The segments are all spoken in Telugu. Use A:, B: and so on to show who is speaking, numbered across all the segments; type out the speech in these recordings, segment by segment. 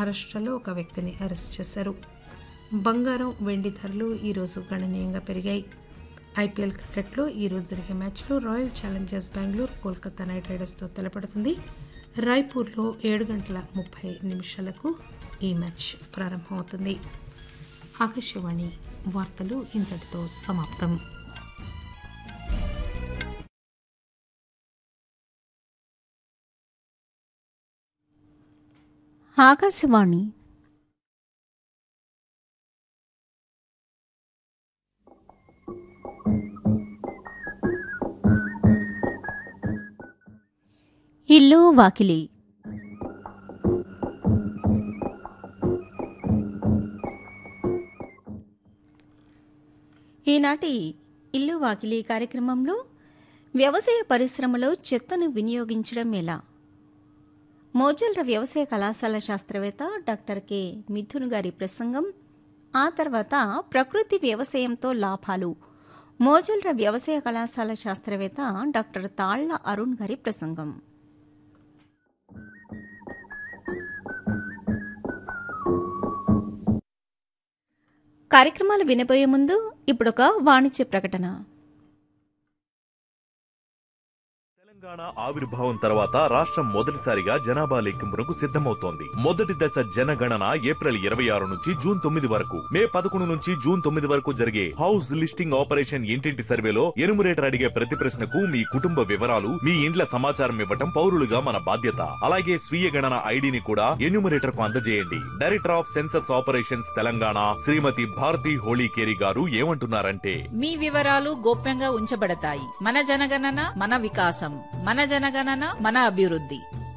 A: మహారాష్టలో ఒక వ్యక్తిని అరెస్ట్ చేశారు బంగారం వెండి ధరలు ఈరోజు గణనీయంగా పెరిగాయి ఐపీఎల్ క్రికెట్లో ఈరోజు జరిగే మ్యాచ్లో Royal Challengers Bengaluru Kolkata Knight రైడర్స్తో తలపడుతుంది రాయ్పూర్లో ఏడు గంటల ముప్పై నిమిషాలకు ఈ మ్యాచ్ ప్రారంభమవుతుంది ఆకాశవాణి వార్తలు ఇంతటితో సమాప్తం
B: ఆకాశవాణి ఇల్లు వాకిలి ఈనాటి ఇల్లు వాకిలి కార్యక్రమంలో వ్యవసాయ పరిశ్రమలో చెత్తను వినియోగించడం ఎలా మోజల్ర వ్యవసాయ కళాశాల శాస్త్రవేత్త డాక్టర్ కె మిథున్ గారి ప్రసంగం ఆ తర్వాత ప్రకృతి వ్యవసాయంతో లాభాలు మోజల్ర వ్యవసాయ కళాశాల శాస్త్రవేత్త డాక్టర్ తాళ్ల అరుణ్ గారి ప్రసంగం కార్యక్రమాలు వినబోయే ముందు ఇప్పుడొక వాణిజ్య ప్రకటన
C: తెలంగాణ ఆవిర్భావం తర్వాత రాష్ట్రం మొదటిసారిగా జనాభా లెక్కింపునకు సిద్ధమవుతోంది మొదటి దశ జనగణన ఏప్రిల్ ఇరవై ఆరు నుంచి జూన్ తొమ్మిది వరకు మే పదకొండు నుంచి జూన్ తొమ్మిది వరకు జరిగే హౌస్ లిస్టింగ్ ఆపరేషన్ ఇంటింటి సర్వేలో ఎనుమరేటర్ అడిగే ప్రతి ప్రశ్నకు మీ కుటుంబ వివరాలు మీ ఇండ్ల సమాచారం ఇవ్వటం పౌరులుగా మన బాధ్యత అలాగే స్వీయ గణన ఐడిని కూడా ఎన్యూమరేటర్ కు అందజేయండి director of census operations Telangana Shrimati Bharati Holikeri garu ఏమంటున్నారంటే
D: మీ వివరాలు గోప్యంగా ఉంచబడతాయి మన జనగణన మన వికాసం మన జనగణన మన అభివృద్ధి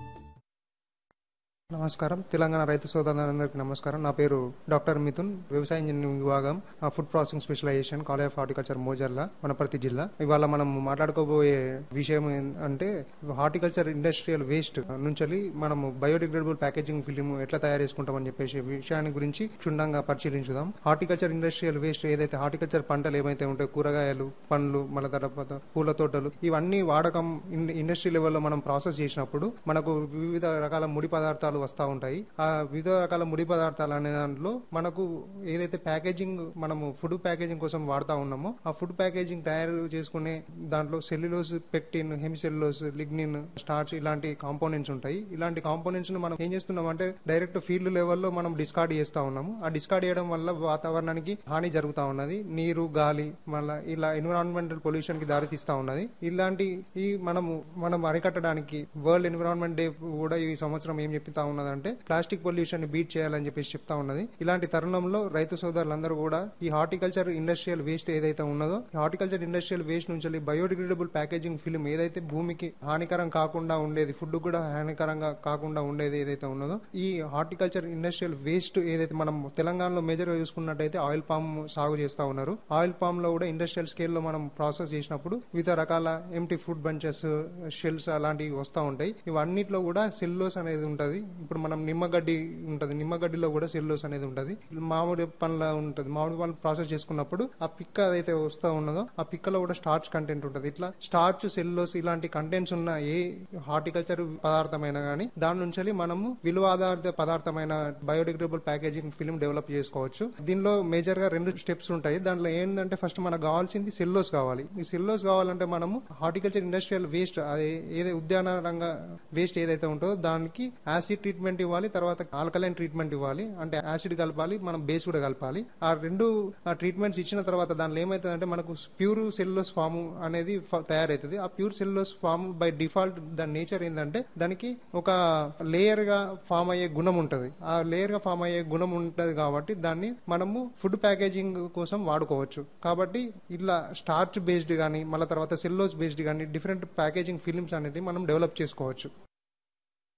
E: నమస్కారం తెలంగాణ రైతు సోదరులందరికీ నమస్కారం నా పేరు డాక్టర్ మిథున్ వ్యవసాయ ఇంజనీరింగ్ విభాగం ఆ, food processing specialization college of horticulture Mojerla Wanaparthy జిల్లా ఇవాళ మనం మాట్లాడుకోబోయే విషయం అంటే హార్టికల్చర్ ఇండస్ట్రియల్ వేస్ట్ నుంచి మనము బయోడిగ్రేడబుల్ ప్యాకేజింగ్ ఫిలిం ఎట్లా తయారు చేసుకుంటామని చెప్పేసి విషయాన్ని గురించి క్షుణ్ణంగా పరిశీలించుదాం హార్టికల్చర్ ఇండస్ట్రియల్ వేస్ట్ ఏదైతే హార్టికల్చర్ పంటలు ఏమైతే ఉంటాయో కూరగాయలు పండ్లు మళ్ళీ తర్వాత పూల తోటలు ఇవన్నీ వాడకం ఇన్- ఇండస్ట్రీ లెవెల్లో మనం ప్రాసెస్ చేసినప్పుడు మనకు వివిధ రకాల ముడి పదార్థాలు వస్తూ ఉంటాయి ఆ వివిధ రకాల ముడి పదార్థాలు అనే దాంట్లో మనకు ఏదైతే ప్యాకేజింగ్ మనము ఫుడ్ ప్యాకేజింగ్ కోసం వాడుతా ఉన్నామో ఆ ఫుడ్ ప్యాకేజింగ్ తయారు చేసుకునే దాంట్లో cellulose pectin hemicellulose lignin starch ఇలాంటి కాంపోనెంట్స్ ఉంటాయి ఇలాంటి కాంపోనెంట్స్ ను మనం ఏం చేస్తున్నాం అంటే డైరెక్ట్ ఫీల్డ్ లెవెల్లో మనం డిస్కార్డ్ చేస్తా ఉన్నాము ఆ డిస్కార్డ్ చేయడం వల్ల వాతావరణానికి హాని జరుగుతా ఉన్నది నీరు గాలి మళ్ళా ఇలా ఎన్విరాన్మెంటల్ పొల్యూషన్ కి దారితీస్తా ఉన్నది ఇలాంటి ఈ మనము మనం అరికట్టడానికి వరల్డ్ ఎన్విరాన్మెంట్ డే కూడా ఈ సంవత్సరం ఏం చెప్తా ఉన్నదంటే ప్లాస్టిక్ పొల్యూషన్ ని బీట్ చేయాలని చెప్పేసి చెప్తా ఉన్నది ఇలాంటి తరుణంలో రైతు సోదరులందరూ కూడా ఈ హార్టికల్చర్ ఇండస్ట్రియల్ వేస్ట్ ఏదైతే ఉన్నదో ఈ హార్టికల్చర్ ఇండస్ట్రియల్ వేస్ట్ నుంచి బయోడిగ్రేడబుల్ ప్యాకేజింగ్ ఫిల్మ్ ఏదైతే భూమికి హానికరం కాకుండా ఉండేది ఫుడ్ కూడా హానికరంగా కాకుండా ఉండేది ఏదైతే ఉన్నదో ఈ హార్టికల్చర్ ఇండస్ట్రియల్ వేస్ట్ ఏదైతే మనం తెలంగాణలో మేజర్ గా చూసుకున్నట్టయితే ఆయిల్ పామ్ సాగు చేస్తా ఉన్నారు ఆయిల్ పామ్ లో కూడా ఇండస్ట్రియల్ స్కేల్ లో మనం ప్రాసెస్ చేసినప్పుడు వివిధ రకాల ఎంటీ ఫుడ్ బంచెస్ షెల్స్ అలాంటివి వస్తూ ఉంటాయి ఇవన్నిట్లో కూడా సెల్లోస్ అనేది ఉంటది ఇప్పుడు మనం నిమ్మగడ్డి ఉంటది నిమ్మగడ్డిలో కూడా సెల్లోస్ అనేది ఉంటది మామిడి పండ్ల ఉంటది మామిడి పండ్లు ప్రాసెస్ చేసుకున్నప్పుడు ఆ పిక్క ఏదైతే వస్తా ఉన్నదో ఆ పిక్కలో కూడా స్టార్చ్ కంటెంట్ ఉంటది ఇట్లా స్టార్చ్ సెల్లోస్ ఇలాంటి కంటెంట్స్ ఉన్న ఏ హార్టికల్చర్ పదార్థమైనా కానీ దాని నుంచి మనము విలువ ఆధారిత పదార్థమైన బయోడిగ్రేడబుల్ ప్యాకేజింగ్ ఫిల్మ్ డెవలప్ చేసుకోవచ్చు దీనిలో మేజర్ గా రెండు స్టెప్స్ ఉంటాయి దాంట్లో ఏంటంటే ఫస్ట్ మనకు కావాల్సింది సెల్లోస్ కావాలి ఈ సెల్లోస్ కావాలంటే మనము హార్టికల్చర్ ఇండస్ట్రియల్ వేస్ట్ అది ఏదైతే ఉద్యాన రంగ వేస్ట్ ఏదైతే ఉంటుందో దానికి యాసిడ్ ట్రీట్మెంట్ ఇవ్వాలి తర్వాత ఆల్కలైన్ ట్రీట్మెంట్ ఇవ్వాలి అంటే యాసిడ్ కలపాలి మనం బేస్ కూడా కలపాలి ఆ రెండు ఆ ట్రీట్మెంట్స్ ఇచ్చిన తర్వాత దానిలో ఏమైతుందంటే మనకు ప్యూర్ సెల్లోస్ ఫామ్ అనేది ఫ- తయారవుతుంది ఆ pure cellulose form by default దాని నేచర్ ఏంటంటే దానికి ఒక లేయర్ గా ఫామ్ అయ్యే గుణం ఉంటది ఆ లేయర్ గా ఫామ్ అయ్యే గుణం ఉంటది కాబట్టి దాన్ని మనము ఫుడ్ ప్యాకేజింగ్ కోసం వాడుకోవచ్చు కాబట్టి ఇలా స్టార్చ్ బేస్డ్ కానీ మళ్ళీ తర్వాత సెల్లోస్ బేస్డ్ కానీ డిఫరెంట్ ప్యాకేజింగ్ ఫిలిమ్స్ అనేవి మనం డెవలప్ చేసుకోవచ్చు